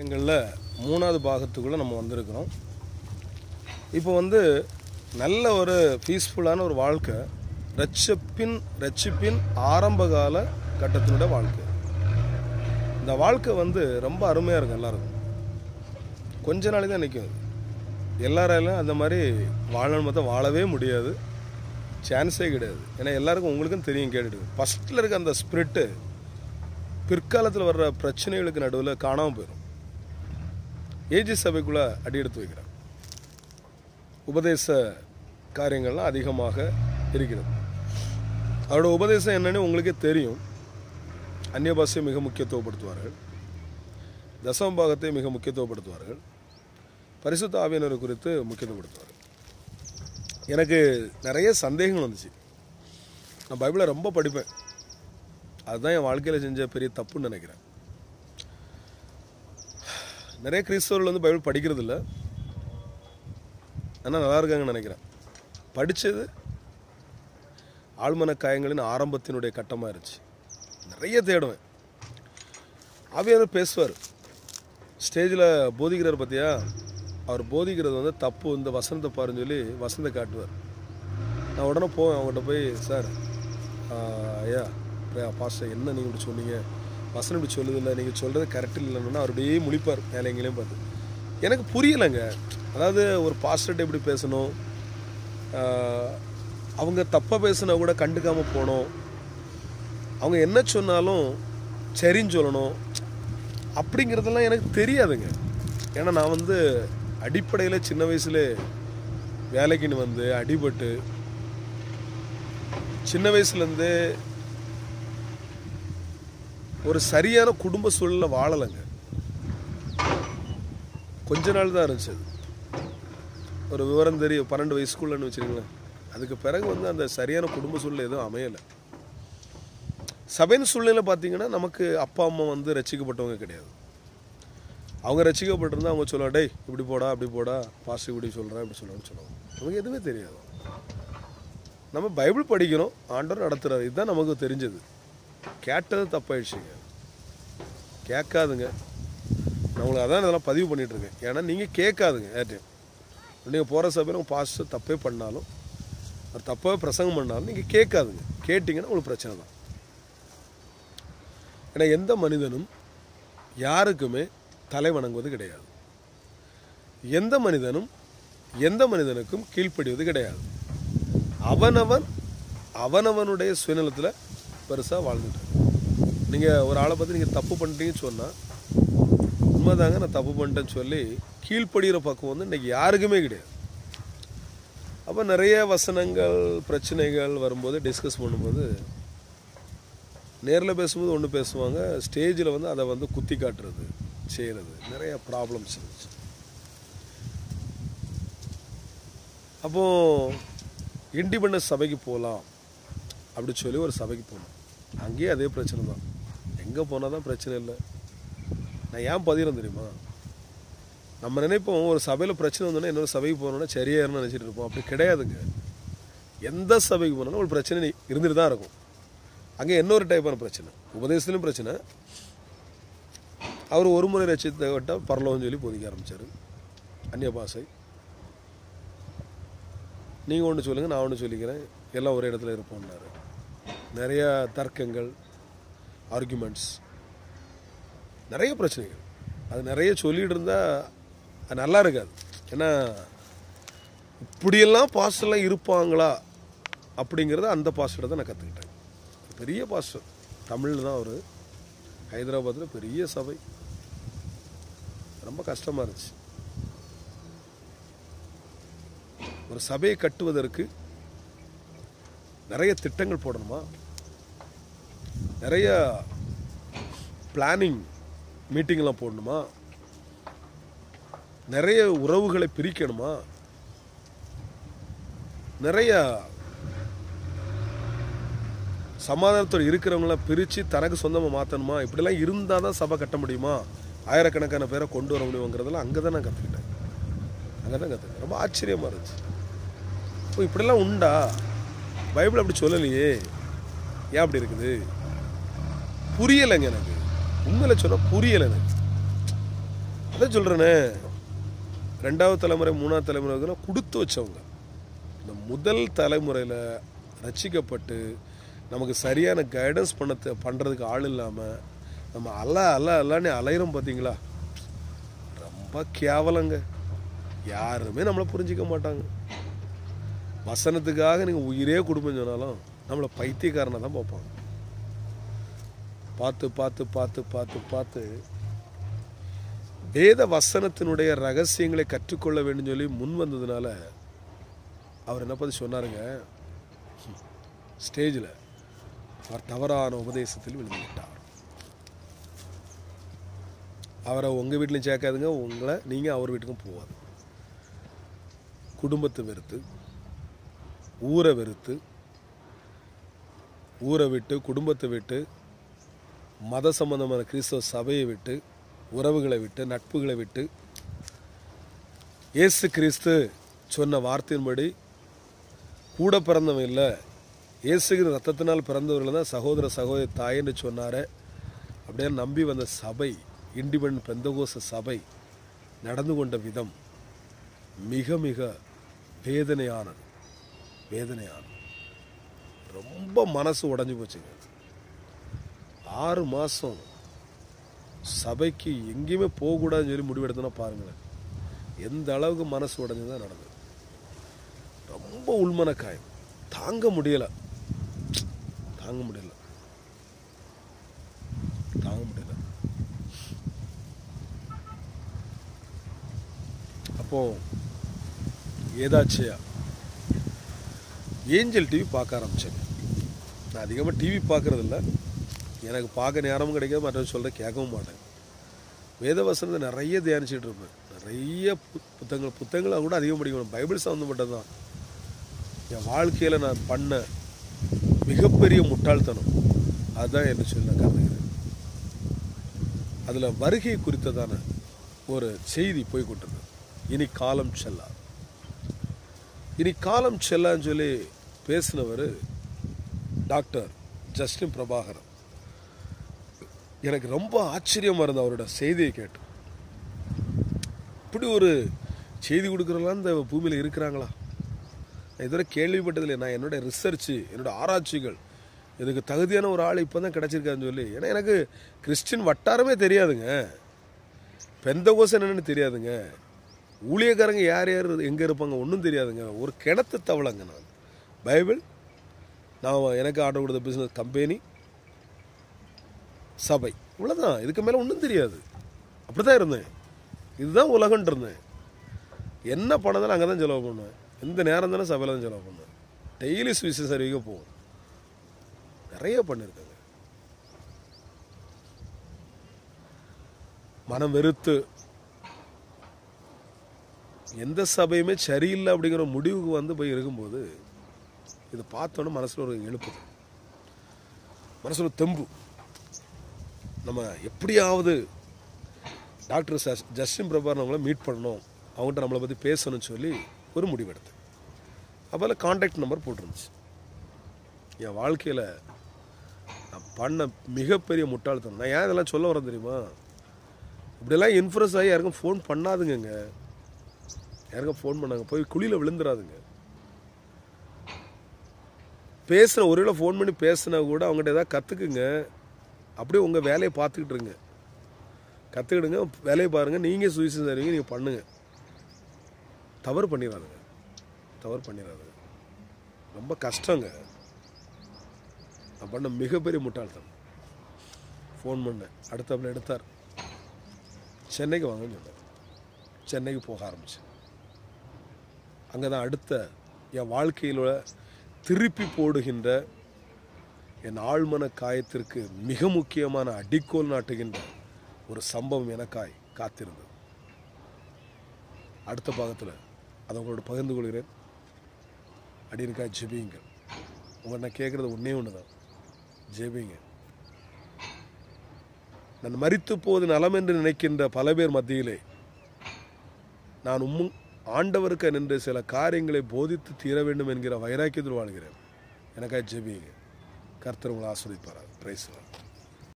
எங்களில் மூணாவது பாகத்துக்குள்ளே நம்ம வந்திருக்கிறோம் இப்போ வந்து நல்ல ஒரு பீஸ்ஃபுல்லான ஒரு வாழ்க்கை ரட்சப்பின் ரட்சிப்பின் ஆரம்பகால கட்டத்தினுடைய வாழ்க்கை இந்த வாழ்க்கை வந்து ரொம்ப அருமையாக இருக்கும் எல்லாருக்கும் கொஞ்ச நாளைக்கு தான் நிற்கும் எல்லாராலும் அந்த மாதிரி வாழணும் பார்த்தா வாழவே முடியாது சான்ஸே கிடையாது ஏன்னா எல்லாருக்கும் உங்களுக்கும் தெரியும் கேட்டுட்டு ஃபஸ்ட்டில் இருக்க அந்த ஸ்பிரிட்டு பிற்காலத்தில் வர்ற பிரச்சனைகளுக்கு நடுவில் காணாமல் போயிடும் ஏஜி சபைக்குள்ளே அடி எடுத்து வைக்கிறார் உபதேச காரியங்கள்லாம் அதிகமாக இருக்கிறது அவரோட உபதேசம் என்னன்னு உங்களுக்கே தெரியும் அந்நிய பாஷையை மிக முக்கியத்துவப்படுத்துவார்கள் தசம பாகத்தை மிக முக்கியத்துவப்படுத்துவார்கள் பரிசுத்த ஆவியனர் குறித்து முக்கியத்துவப்படுத்துவார்கள் எனக்கு நிறைய சந்தேகங்கள் வந்துச்சு நான் பைபிளை ரொம்ப படிப்பேன் அதுதான் என் வாழ்க்கையில் செஞ்ச பெரிய தப்புன்னு நினைக்கிறேன் நிறைய கிறிஸ்தவர்கள் வந்து பைபிள் படிக்கிறது இல்லை ஆனால் நல்லா இருக்காங்கன்னு நினைக்கிறேன் படித்தது ஆழ்மன காயங்களின் ஆரம்பத்தினுடைய கட்டமாக இருந்துச்சு நிறைய தேடுவேன் ஆவியானவர் பேசுவார் ஸ்டேஜில் போதிக்கிறார் பார்த்தியா அவர் போதிக்கிறது வந்து தப்பு இந்த வசனத்தை பாருன்னு சொல்லி வசனத்தை காட்டுவார் நான் உடனே போவேன் அவங்ககிட்ட போய் சார் ஐயா பாஸ்டர் என்ன நீங்கள் இப்படி சொன்னீங்க வசனம் இப்படி சொல்லுது இல்லை நீங்கள் சொல்கிறது கரெக்ட் இல்லைன்னா அவருடைய முழிப்பார் மேலே எங்கேயும் பார்த்து எனக்கு புரியலைங்க அதாவது ஒரு பாஸ்டர்கிட்ட எப்படி பேசணும் ஆஹ், அவங்க தப்பாக பேசுனா கூட கண்டுக்காமல் போகணும் அவங்க என்ன சொன்னாலும் சரின்னு சொல்லணும் அப்படிங்கிறதெல்லாம் எனக்கு தெரியாதுங்க ஏன்னா நான் வந்து அடிப்படையில் சின்ன வயசுல வேலைக்குன்னு வந்து அடிபட்டு சின்ன வயசுலேருந்தே ஒரு சரியான குடும்ப சூழல்ல வாழலைங்க கொஞ்ச நாள் தான் இருந்துச்சு அது ஒரு விவரம் தெரியும் பன்னெண்டு வயசுக்குள்ளன்னு வச்சுருங்களேன் அதுக்கு பிறகு வந்து அந்த சரியான குடும்ப சூழ்நிலை எதுவும் அமையலை சபையின் சூழ்நிலை பார்த்தீங்கன்னா நமக்கு அப்பா அம்மா வந்து ரசிக்கப்பட்டவங்க கிடையாது அவங்க ரசிக்கப்பட்டிருந்தா அவங்க சொல்லுவாங்க டேய் இப்படி போடா அப்படி போடா பாஸ்ட் இப்படி சொல்கிறேன் இப்படி சொல்கிறேன்னு சொல்லுவாங்க நமக்கு எதுவுமே தெரியாது நம்ம பைபிள் படிக்கிறோம் ஆண்டவர் நடத்துறாரு இதுதான் நமக்கு தெரிஞ்சது கேட்டது தப்பாயிடுச்சுங்க கேட்காதுங்க நான் உங்களுக்கு அதான் இதெல்லாம் பதிவு பண்ணிட்டு இருக்கேன் ஏன்னா நீங்கள் கேட்காதுங்க ஏர்டைம் நீங்கள் போகிற சபையில் உங்கள் பாஸ்டர் தப்பே பண்ணாலும் அவர் தப்பாக பிரசங்கம் பண்ணாலும் நீங்கள் கேட்காதுங்க கேட்டிங்கன்னா உங்களுக்கு பிரச்சனை தான் ஏன்னா எந்த மனிதனும் யாருக்குமே தலை வணங்குவது கிடையாது எந்த மனிதனும் எந்த மனிதனுக்கும் கீழ்ப்படிவது கிடையாது அவனவன் அவனவனுடைய சுயநலத்தில் பெருசாக வாழ்ந்துட்டு நீங்கள் ஒரு ஆளை பற்றி நீங்கள் தப்பு பண்ணிட்டீங்கன்னு சொன்னால் உண்மைதாங்க நான் தப்பு பண்ணிட்டேன்னு சொல்லி கீழ்ப்படுகிற பக்கம் வந்து இன்றைக்கி யாருக்குமே கிடையாது அப்போ நிறைய வசனங்கள் பிரச்சனைகள் வரும்போது டிஸ்கஸ் பண்ணும்போது நேரில் பேசும்போது ஒன்று பேசுவாங்க ஸ்டேஜில் வந்து அதை வந்து குத்தி காட்டுறது செய்கிறது நிறைய ப்ராப்ளம்ஸ் இருந்துச்சு அப்போது இண்டிபெண்டன்ஸ் சபைக்கு போகலாம் அப்படி சொல்லி ஒரு சபைக்கு போனோம் அங்கேயே அதே பிரச்சனை தான் எங்கே போனால் தான் பிரச்சனை இல்லை நான் ஏன் பதிகிறேன் தெரியுமா நம்ம நினைப்போம் ஒரு சபையில் பிரச்சனை வந்தோன்னா இன்னொரு சபைக்கு போனோன்னா சரியாயிருன்னு நினச்சிட்டு இருப்போம் அப்படி கிடையாதுங்க எந்த சபைக்கு போனாலும் ஒரு பிரச்சனை இருந்துட்டு தான் இருக்கும் அங்கே இன்னொரு டைப்பான பிரச்சனை உபதேசத்துலையும் பிரச்சனை அவர் ஒரு முறை ரசித்த விட்டால் பரலோகம் சொல்லி போதிக்க ஆரம்பித்தார் அந்நிய பாஷை நீங்கள் ஒன்று சொல்லுங்கள் நான் ஒன்று சொல்லிக்கிறேன் எல்லாம் ஒரே இடத்துல இருப்போம்னாரு நிறைய தர்க்கங்கள் ஆர்குமெண்ட்ஸ் நிறைய பிரச்சனைகள் அது நிறைய சொல்லிட்டு இருந்தால் அது நல்லா இருக்காது ஏன்னா இப்படியெல்லாம் பாஸ்டர்லாம் இருப்பாங்களா அப்படிங்கிறத அந்த பாஸ்டரை தான் நான் கற்றுக்கிட்டேன் பெரிய பாஸ்டர் தமிழில் தான் அவர் ஹைதராபாத்தில் பெரிய சபை ரொம்ப கஷ்டமாக இருந்துச்சு ஒரு சபையை கட்டுவதற்கு நிறைய திட்டங்கள் போடணுமா நிறைய பிளானிங் மீட்டிங்லாம் போடணுமா நிறைய உறவுகளை பிரிக்கணுமா நிறைய சமாதானத்தோடு இருக்கிறவங்கள பிரித்து தனக்கு சொந்தமாக மாற்றணுமா இப்படிலாம் இருந்தால் தான் சபை கட்ட முடியுமா ஆயிரக்கணக்கான பேரை கொண்டு வர முடியுங்கிறதெல்லாம் அங்கே தான் நான் கற்றுக்கிட்டேன் அங்கே தான் கற்றுக்கிட்டேன் ரொம்ப ஆச்சரியமாக இருந்துச்சு இப்போ இப்படிலாம் உண்டா பைபிள் அப்படி சொல்லலையே ஏன் அப்படி இருக்குது புரியலைங்க எனக்கு உண்மையில சொன்னால் புரியலை எனக்கு அதான் சொல்கிறேனே ரெண்டாவது தலைமுறை மூணாவது தலைமுறை கொடுத்து வச்சவங்க இந்த முதல் தலைமுறையில் ரட்சிக்கப்பட்டு நமக்கு சரியான கைடன்ஸ் பண்ண பண்ணுறதுக்கு ஆள் இல்லாமல் நம்ம அல்ல அல்ல அல்லான்னு அலையிறோம் பார்த்தீங்களா ரொம்ப கேவலங்க யாருமே நம்மளை புரிஞ்சிக்க மாட்டாங்க வசனத்துக்காக நீங்கள் உயிரே கொடுப்பேன்னு சொன்னாலும் நம்மளை பைத்தியக்காரனை தான் பார்ப்பாங்க பார்த்து பார்த்து பார்த்து பார்த்து பார்த்து வேத வசனத்தினுடைய ரகசியங்களை கற்றுக்கொள்ள வேண்டும் சொல்லி முன் வந்ததுனால அவர் என்ன பற்றி சொன்னாருங்க ஸ்டேஜில் அவர் தவறான உபதேசத்தில் விழுந்து விட்டார் அவரை உங்கள் வீட்லையும் சேர்க்காதுங்க உங்களை நீங்கள் அவர் வீட்டுக்கும் போகாது குடும்பத்தை வெறுத்து ஊரை வெறுத்து ஊரை விட்டு குடும்பத்தை விட்டு மத சம்பந்தமான கிறிஸ்தவ சபையை விட்டு உறவுகளை விட்டு நட்புகளை விட்டு இயேசு கிறிஸ்து சொன்ன வார்த்தையின்படி கூட பிறந்தவன் இல்லை இயேசுகிற ரத்தத்தினால் பிறந்தவர்கள் தான் சகோதர சகோதரி தாயின்னு சொன்னாரே அப்படியே நம்பி வந்த சபை இண்டிபெண்ட் பெந்தகோச சபை நடந்து கொண்ட விதம் மிக மிக வேதனையானது வேதனையானது ரொம்ப மனசு உடைஞ்சு போச்சுங்க ஆறு மாதம் சபைக்கு எங்கேயுமே போகக்கூடாதுன்னு சொல்லி முடிவெடுத்தோன்னா பாருங்களேன் எந்த அளவுக்கு மனசு உடைஞ்சு நடந்தது ரொம்ப உள்மன காயம் தாங்க முடியல தாங்க முடியல தாங்க முடியல அப்போ ஏதாச்சியா ஏஞ்சல் டிவி பார்க்க ஆரம்பிச்சேன் நான் அதிகமாக டிவி பார்க்கறது இல்ல எனக்கு பார்க்க நேரமும் கிடைக்காது மற்றவங்க சொல்கிற கேட்கவும் மாட்டேன் வேதவசனத்தை நிறைய தியானிச்சுட்டு இருப்பேன் நிறைய பு- புத்தகங்கள் புத்தகங்களை கூட அதிகம் படிக்கணும் பைபிள் சம்மந்தப்பட்டது தான் என் வாழ்க்கையில் நான் பண்ண மிகப்பெரிய முட்டாள்தனம் அதுதான் என்ன சொல்லி நான் கருதுகிறேன் அதில் வருகை குறித்ததான ஒரு செய்தி போய் கொண்டிருந்தது இனி காலம் செல்லாது இனி காலம் செல்லான்னு சொல்லி பேசினவர் டாக்டர் ஜஸ்டின் பிரபாகரன் எனக்கு ரொம்ப ஆச்சரியமாக இருந்தது அவரோட செய்தியை கேட்டு இப்படி ஒரு செய்தி கொடுக்குறலாம் இந்த பூமியில் இருக்கிறாங்களா நான் இதுவரை கேள்விப்பட்டதில்லை நான் என்னோட ரிசர்ச்சு என்னோட ஆராய்ச்சிகள் இதுக்கு தகுதியான ஒரு ஆள் இப்போ தான் கிடச்சிருக்காருன்னு சொல்லி ஏன்னா எனக்கு கிறிஸ்டின் வட்டாரமே தெரியாதுங்க பெந்தகோசம் என்னன்னு தெரியாதுங்க ஊழியக்காரங்க யார் யார் எங்கே இருப்பாங்க ஒன்றும் தெரியாதுங்க ஒரு கிணத்து தவளைங்க நான் பைபிள் நான் எனக்கு ஆர்டர் கொடுத்த பிஸ்னஸ் கம்பெனி சபை இவ்வளோதான் இதுக்கு மேலே ஒன்றும் தெரியாது அப்படி தான் இருந்தேன் இதுதான் உலகன்ட்டு இருந்தேன் என்ன பணம் அங்கே தான் செலவு பண்ணுவேன் எந்த நேரம் தானே சபையில் தான் செலவு பண்ணுவேன் டெய்லி சுவிசேஷ அறிவிக்க போவோம் நிறைய பண்ணியிருக்கேங்க மனம் வெறுத்து எந்த சபையுமே சரியில்லை அப்படிங்கிற முடிவுக்கு வந்து போய் இருக்கும்போது இதை பார்த்தோன்னே மனசில் ஒரு எழுப்புது மனசில் ஒரு தெம்பு நம்ம எப்படியாவது டாக்டர் சஸ்- ஜஸ்டின் பிரபாரன் அவங்கள மீட் பண்ணணும் அவங்ககிட்ட நம்மளை பற்றி பேசணும்னு சொல்லி ஒரு முடிவெடுத்தேன் அப்போல்லாம் காண்டாக்ட் நம்பர் போட்டிருந்துச்சு என் வாழ்க்கையில் நான் பண்ண மிகப்பெரிய முட்டாள்தனம் நான் ஏன் இதெல்லாம் சொல்ல வரேன் தெரியுமா இப்படியெல்லாம் இன்ஃப்ளூயன்ஸ் ஆகி யாருக்கும் ஃபோன் பண்ணாதுங்கங்க யாருக்கும் ஃபோன் பண்ணாங்க போய் குழியில் விழுந்துடாதுங்க பேசுன ஒருவேளை ஃபோன் பண்ணி பேசுனா கூட அவங்ககிட்ட ஏதாவது கற்றுக்குங்க அப்படியே உங்கள் வேலையை பார்த்துக்கிட்டு இருங்க கற்றுக்கிடுங்க வேலையை பாருங்கள் நீங்கள் சுயசம் தருவீங்க நீங்கள் பண்ணுங்க தவறு பண்ணிடாதுங்க தவறு பண்ணிடாதுங்க ரொம்ப கஷ்டங்க நான் பண்ண மிகப்பெரிய முட்டாள்தனம் ஃபோன் பண்ணேன் அடுத்தப்பில் எடுத்தார் சென்னைக்கு வாங்கன்னு சொன்னார் சென்னைக்கு போக ஆரம்பிச்சேன் அங்கே தான் அடுத்த என் வாழ்க்கையில் திருப்பி போடுகின்ற என் ஆழ்மன காயத்திற்கு மிக முக்கியமான அடிக்கோல் நாட்டுகின்ற ஒரு சம்பவம் எனக்காய் காத்திருந்தது அடுத்த பாகத்தில் அதை உங்களோட பகிர்ந்து கொள்கிறேன் அடியனுக்காய் ஜெபியுங்க உங்களை நான் கேட்குறது ஒன்றே ஒன்று தான் ஜெபிங்க நான் மரித்து போவது நலம் என்று நினைக்கின்ற பல பேர் மத்தியிலே நான் உம்மும் ஆண்டவருக்கு நின்று சில காரியங்களை போதித்து தீர வேண்டும் என்கிற வைராக்கியத்தில் வாழ்கிறேன் எனக்காக ஜெபியுங்க கர்த்தர் உங்களை ஆஸ்வதிப்பாராக பிரைஸ்லாம்